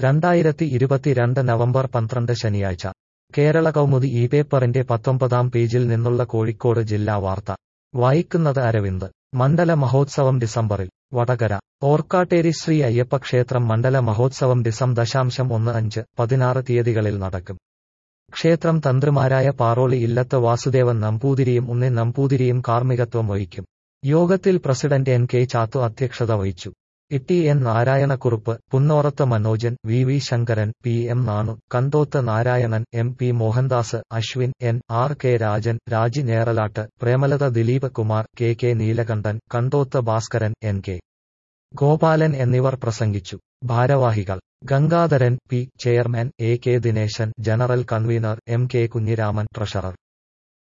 രണ്ടായിരത്തി ഇരുപത്തിരണ്ട് നവംബർ പന്ത്രണ്ട് ശനിയാഴ്ച കേരള കൗമുദി ഈ പേപ്പറിന്റെ പത്തൊമ്പതാം പേജിൽ നിന്നുള്ള കോഴിക്കോട് ജില്ലാ വാർത്ത വായിക്കുന്നത് അരവിന്ദ് മണ്ഡല മഹോത്സവം ഡിസംബറിൽ വടകര ഓർക്കാട്ടേരി ശ്രീ അയ്യപ്പ ക്ഷേത്രം മണ്ഡല മഹോത്സവം ഡിസം ദശാംശം ഒന്ന് അഞ്ച് പതിനാറ് തീയതികളിൽ നടക്കും ക്ഷേത്രം തന്ത്രിമാരായ പാറോളി ഇല്ലത്ത് വാസുദേവൻ നമ്പൂതിരിയും ഉണ്ണി നമ്പൂതിരിയും കാർമ്മികത്വം വഹിക്കും യോഗത്തിൽ പ്രസിഡന്റ് എൻ കെ ചാത്തു അധ്യക്ഷത വഹിച്ചു Itty N Narayanakurup Punnorath Manojan V V Sankaran P M Nanu Kanthoth Narayanan M P Mohandas Ashwin N R K Rajan Raji Neralatt Premalatha Dileep Kumar K K Neelakandan Kanthoth Bhaskaran N K Gopalan എന്നിവർ പ്രസംഗിച്ചു ഭാരവാഹികൾ Gangadharan P chairman A K Dineshan general convener M K Kunhiraman treasurer